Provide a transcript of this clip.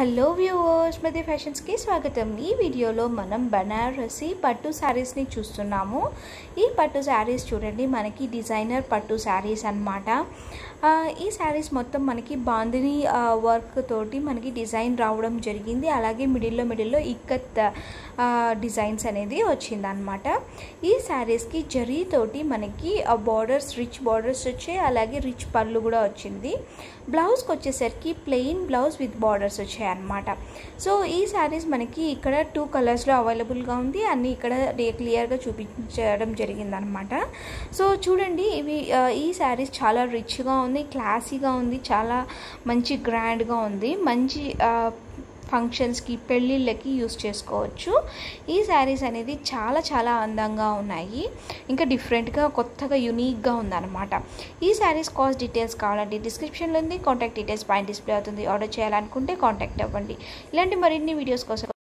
hello viewers మధ్య ఫ్యాషన్స్కి స్వాగతం ఈ వీడియోలో మనం బనారసి పట్టు శారీస్ని చూస్తున్నాము ఈ పట్టు శారీస్ చూడండి మనకి డిజైనర్ పట్టు శారీస్ అనమాట ఈ శారీస్ మొత్తం మనకి బాందిని వర్క్ తోటి మనకి డిజైన్ రావడం జరిగింది అలాగే మిడిల్లో మిడిల్లో ఇక్కత్ డిజైన్స్ అనేది వచ్చిందనమాట ఈ శారీస్కి జరీ తోటి మనకి బార్డర్స్ రిచ్ బార్డర్స్ వచ్చాయి అలాగే రిచ్ పళ్ళు కూడా వచ్చింది బ్లౌజ్కి వచ్చేసరికి ప్లెయిన్ బ్లౌజ్ విత్ బార్డర్స్ వచ్చాయి అనమాట సో ఈ శారీస్ మనకి ఇక్కడ టూ కలర్స్లో అవైలబుల్గా ఉంది అన్నీ ఇక్కడ క్లియర్గా చూపించడం జరిగిందనమాట సో చూడండి ఇవి ఈ శారీస్ చాలా రిచ్గా ఉంది క్లాసీగా ఉంది చాలా మంచి గ్రాండ్గా ఉంది మంచి ఫంక్షన్స్కి పెళ్ళిళ్ళకి యూస్ చేసుకోవచ్చు ఈ శారీస్ అనేది చాలా చాలా అందంగా ఉన్నాయి ఇంకా డిఫరెంట్గా కొత్తగా యునీక్గా ఉందన్నమాట ఈ శారీస్ కాస్ట్ డీటెయిల్స్ కావాలంటే డిస్క్రిప్షన్లో ఉంది కాంటాక్ట్ డీటెయిల్స్ పైన డిస్ప్లే అవుతుంది ఆర్డర్ చేయాలనుకుంటే కాంటాక్ట్ అవ్వండి ఇలాంటి మరిన్ని వీడియోస్ కోసం